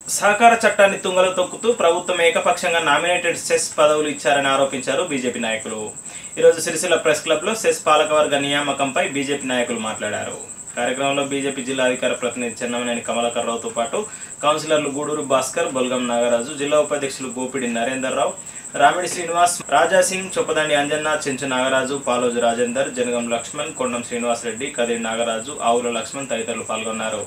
సహకార చట్టాన్ని తుంగలో తొక్కుతూ ప్రభుత్వం ఏకపక్షంగా నామినేటెడ్ సెస్ పదవులు ఇచ్చారని ఆరోపించారు బీజేపీ నాయకులు ఈరోజు సిరిసిల్ల ప్రెస్ క్లబ్లో సెస్ పాలకవర్గ నియామకంపై బీజేపీ నాయకులు మాట్లాడారు కార్యక్రమంలో బీజేపీ జిల్లా అధికార ప్రతినిధి చెన్నమనేని కమలాకర్ రావుతో పాటు కౌన్సిలర్లు గూడూరు భాస్కర్ బొల్గం నాగరాజు జిల్లా ఉపాధ్యక్షులు గోపిడి నరేందర్ రావు రామిడి శ్రీనివాస్ రాజాసింగ్ చొప్పదండి అంజన్న చెంచు నాగరాజు పాలోజు రాజేందర్ జనగం లక్ష్మణ్ కొండం శ్రీనివాస్ రెడ్డి కదిరి నాగరాజు ఆవుల లక్ష్మణ్ తదితరులు పాల్గొన్నారు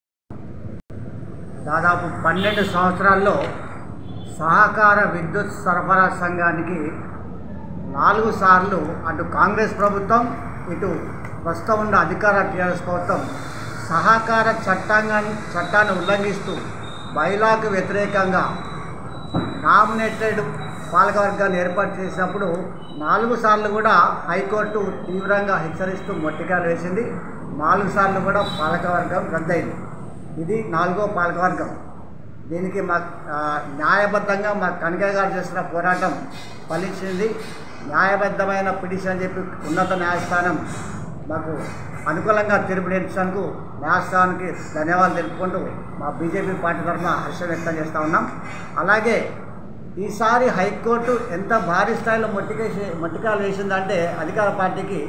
దాదాపు పన్నెండు సంవత్సరాల్లో సహకార విద్యుత్ సరఫరా సంఘానికి నాలుగు సార్లు అటు కాంగ్రెస్ ప్రభుత్వం ఇటు ప్రస్తుతం ఉన్న అధికార టీఆర్ఎస్ ప్రభుత్వం సహకార చట్టాంగాన్ని చట్టాన్ని ఉల్లంఘిస్తూ బైలాకు వ్యతిరేకంగా నామినేటెడ్ పాలకవర్గాన్ని ఏర్పాటు చేసినప్పుడు నాలుగు సార్లు కూడా హైకోర్టు తీవ్రంగా హెచ్చరిస్తూ మొట్టికాయలు వేసింది నాలుగు సార్లు కూడా పాలకవర్గం రద్దయింది ఇది నాలుగో పాలకవర్గం దీనికి మా ఆ, న్యాయబద్ధంగా మా కనకయ్య గారు చేసిన పోరాటం ఫలించింది న్యాయబద్ధమైన పిటిషన్ అని చెప్పి ఉన్నత న్యాయస్థానం మాకు అనుకూలంగా తీర్పునిచ్చినందుకు న్యాయస్థానానికి ధన్యవాదాలు తెలుపుకుంటూ మా బీజేపీ పార్టీ తరఫున హర్షం వ్యక్తం చేస్తూ ఉన్నాం అలాగే ఈసారి హైకోర్టు ఎంత భారీ స్థాయిలో మొట్టికేసి మొట్టికాయలు వేసిందంటే అధికార పార్టీకి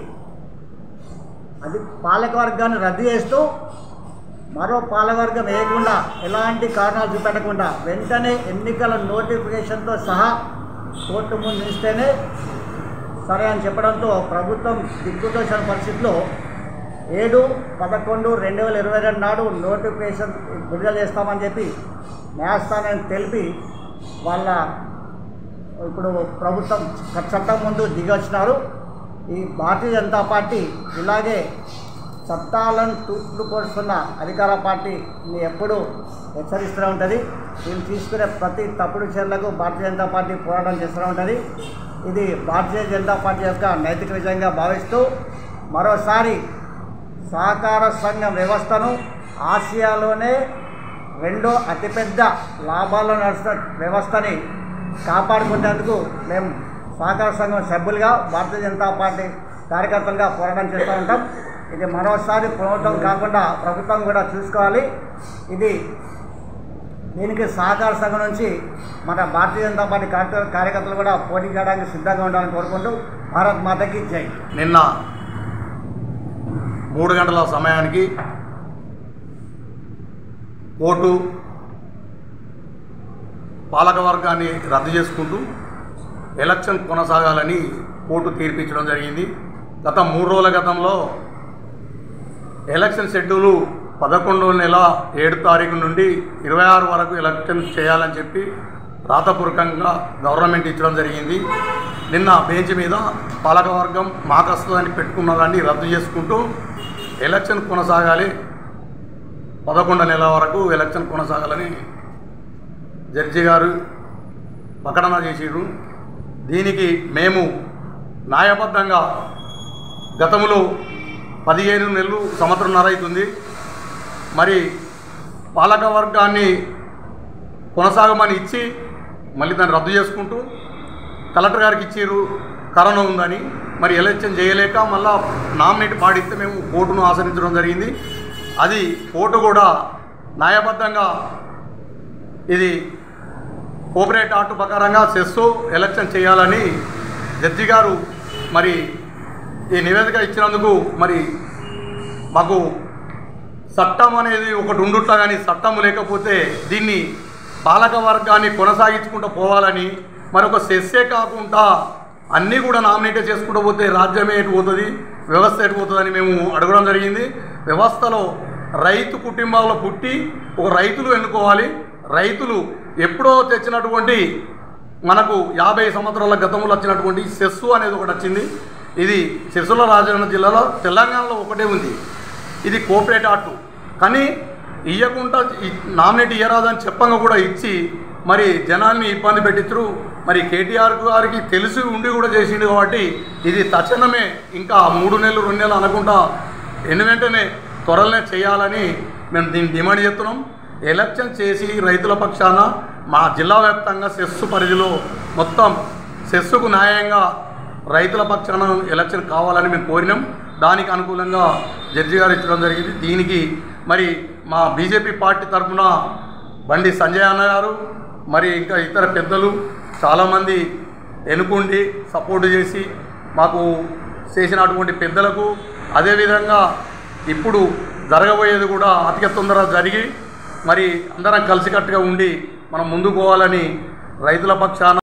అది పాలకవర్గాన్ని రద్దు చేస్తూ మరో పాలవర్గం వేయకుండా ఎలాంటి కారణాలు చూపెట్టకుండా వెంటనే ఎన్నికల నోటిఫికేషన్తో సహా కోర్టు ముందు ఇస్తేనే సరే అని చెప్పడంతో ప్రభుత్వం దిగ్గుతోచిన పరిస్థితిలో ఏడు పదకొండు రెండు వేల ఇరవై రెండు నాడు నోటిఫికేషన్ విడుదల చేస్తామని చెప్పి న్యాయస్థానానికి తెలిపి వాళ్ళ ఇప్పుడు ప్రభుత్వం చట్టం ముందు దిగొచ్చినారు ఈ భారతీయ జనతా పార్టీ ఇలాగే చట్టాలను తూట్లు పొడుస్తున్న అధికార పార్టీని ఎప్పుడూ హెచ్చరిస్తూనే ఉంటుంది వీళ్ళు తీసుకునే ప్రతి తప్పుడు చర్యలకు భారతీయ జనతా పార్టీ పోరాటం చేస్తూనే ఉంటుంది ఇది భారతీయ జనతా పార్టీ యొక్క నైతిక విజయంగా భావిస్తూ మరోసారి సహకార సంఘం వ్యవస్థను ఆసియాలోనే రెండో అతిపెద్ద లాభాల్లో నడుస్తున్న వ్యవస్థని కాపాడుకునేందుకు మేము సహకార సంఘం సభ్యులుగా భారతీయ జనతా పార్టీ కార్యకర్తలుగా పోరాటం చేస్తూ ఉంటాం ఇది మరోసారి ప్రభుత్వం కాకుండా ప్రభుత్వం కూడా చూసుకోవాలి ఇది దీనికి సహకార సంఘం నుంచి మన భారతీయ జనతా పార్టీ కార్య కార్యకర్తలు కూడా పోటీ చేయడానికి సిద్ధంగా ఉండాలని కోరుకుంటూ భారత్ మాతకి జై నిన్న మూడు గంటల సమయానికి కోర్టు పాలకవర్గాన్ని రద్దు చేసుకుంటూ ఎలక్షన్ కొనసాగాలని కోర్టు తీర్పిచ్చడం జరిగింది గత మూడు రోజుల గతంలో ఎలక్షన్ షెడ్యూలు పదకొండో నెల ఏడు తారీఖు నుండి ఇరవై ఆరు వరకు ఎలక్షన్ చేయాలని చెప్పి రాతపూర్వకంగా గవర్నమెంట్ ఇచ్చడం జరిగింది నిన్న బెంచ్ మీద పాలకవర్గం మాకస్తుందని పెట్టుకున్న దాన్ని రద్దు చేసుకుంటూ ఎలక్షన్ కొనసాగాలి పదకొండో నెల వరకు ఎలక్షన్ కొనసాగాలని జడ్జి గారు ప్రకటన చేసిరు దీనికి మేము న్యాయబద్ధంగా గతంలో పదిహేను నెలలు సంవత్సరంన్నర అవుతుంది మరి పాలక వర్గాన్ని కొనసాగమని ఇచ్చి మళ్ళీ దాన్ని రద్దు చేసుకుంటూ కలెక్టర్ గారికి ఇచ్చారు కరోనా ఉందని మరి ఎలక్షన్ చేయలేక మళ్ళా నామినేట్ పాడిస్తే మేము కోర్టును ఆశ్రయించడం జరిగింది అది కోర్టు కూడా న్యాయబద్ధంగా ఇది కోఆపరేట్ ఆర్ట్ ప్రకారంగా సెస్సు ఎలక్షన్ చేయాలని జడ్జి గారు మరి ఈ నివేదిక ఇచ్చినందుకు మరి మాకు చట్టం అనేది ఒకటి ఉండుట్లా కానీ చట్టం లేకపోతే దీన్ని పాలక వర్గాన్ని కొనసాగించుకుంటూ పోవాలని మరి ఒక సెస్సే కాకుండా అన్నీ కూడా నామినేట్ చేసుకుంటూ పోతే రాజ్యమే ఎటు పోతుంది వ్యవస్థ ఎటు పోతుందని మేము అడగడం జరిగింది వ్యవస్థలో రైతు కుటుంబాల్లో పుట్టి ఒక రైతులు ఎన్నుకోవాలి రైతులు ఎప్పుడో తెచ్చినటువంటి మనకు యాభై సంవత్సరాల గతంలో వచ్చినటువంటి సెస్సు అనేది ఒకటి వచ్చింది ఇది సిరిసిల్ల రాజన్న జిల్లాలో తెలంగాణలో ఒకటే ఉంది ఇది కోఆపరేట్ ఆర్ట్ కానీ ఇవ్వకుండా నామినేట్ ఇయ్యరాదని చెప్పంగా కూడా ఇచ్చి మరి జనాల్ని ఇబ్బంది పెట్టించరు మరి కేటీఆర్ గారికి తెలిసి ఉండి కూడా చేసిండు కాబట్టి ఇది తక్షణమే ఇంకా మూడు నెలలు రెండు నెలలు అనకుండా ఎన్ని వెంటనే త్వరలోనే చేయాలని మేము దీన్ని డిమాండ్ చేస్తున్నాం ఎలక్షన్ చేసి రైతుల పక్షాన మా జిల్లా వ్యాప్తంగా సెస్సు పరిధిలో మొత్తం సెస్సుకు న్యాయంగా రైతుల పక్షాన ఎలక్షన్ కావాలని మేము కోరినాం దానికి అనుకూలంగా జడ్జి గారు ఇచ్చడం జరిగింది దీనికి మరి మా బీజేపీ పార్టీ తరఫున బండి సంజయ్ అన్న గారు మరి ఇంకా ఇతర పెద్దలు చాలామంది ఎన్నుకుండి సపోర్ట్ చేసి మాకు చేసినటువంటి పెద్దలకు అదేవిధంగా ఇప్పుడు జరగబోయేది కూడా అతి తొందరగా జరిగి మరి అందరం కలిసికట్టుగా ఉండి మనం ముందుకు పోవాలని రైతుల పక్షాన